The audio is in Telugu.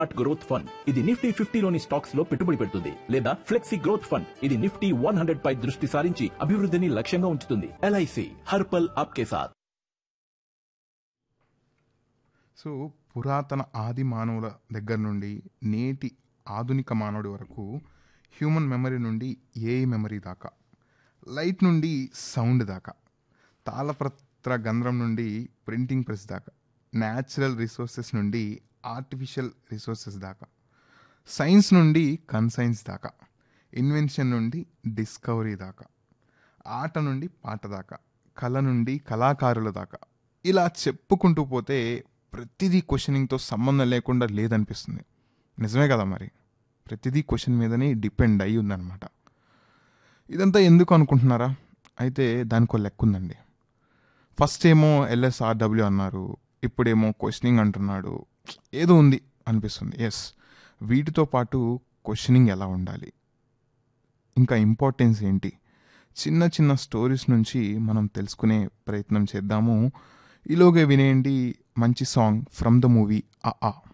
స్మార్ట్ గ్రోత్ ఫండ్ ఇది నిఫ్టీ ఫిఫ్టీలోని స్టాక్స్ లో పెట్టుబడి పెడుతుంది లేదా ఫ్లెక్సీ గ్రోత్ ఫండ్ ఇది నిఫ్టీ వన్ హండ్రెడ్ పై దృష్టి సారించి అభివృద్ధిని లక్ష్యంగా ఉంచుతుంది ఎల్ఐసి హర్పల్ ఆప్కే సాథ్ సో పురాతన ఆది మానవుల దగ్గర నుండి నేటి ఆధునిక మానవుడి వరకు హ్యూమన్ మెమరీ నుండి ఏఐ మెమరీ దాకా లైట్ నుండి సౌండ్ దాకా తాళపత్ర గంధ్రం నుండి ప్రింటింగ్ ప్రెస్ దాకా న్యాచురల్ రిసోర్సెస్ నుండి ఆర్టిఫిషియల్ రిసోర్సెస్ దాకా సైన్స్ నుండి కన్సైన్స్ దాకా ఇన్వెన్షన్ నుండి డిస్కవరీ దాకా ఆట నుండి పాట దాకా కళ నుండి కళాకారుల దాకా ఇలా చెప్పుకుంటూ పోతే ప్రతిదీ క్వశ్చనింగ్తో సంబంధం లేకుండా లేదనిపిస్తుంది నిజమే కదా మరి ప్రతిదీ క్వశ్చన్ మీదనే డిపెండ్ అయి ఉందన్నమాట ఇదంతా ఎందుకు అనుకుంటున్నారా అయితే దానికి ఒక లెక్క ఉందండి ఫస్ట్ ఏమో ఎల్ఎస్ఆర్డబ్ల్యూ అన్నారు ఇప్పుడేమో క్వశ్చనింగ్ అంటున్నాడు ఏదో ఉంది అనిపిస్తుంది ఎస్ వీటితో పాటు క్వశ్చనింగ్ ఎలా ఉండాలి ఇంకా ఇంపార్టెన్స్ ఏంటి చిన్న చిన్న స్టోరీస్ నుంచి మనం తెలుసుకునే ప్రయత్నం చేద్దాము ఈలోగే వినేయండి మంచి సాంగ్ ఫ్రమ్ ద మూవీ ఆ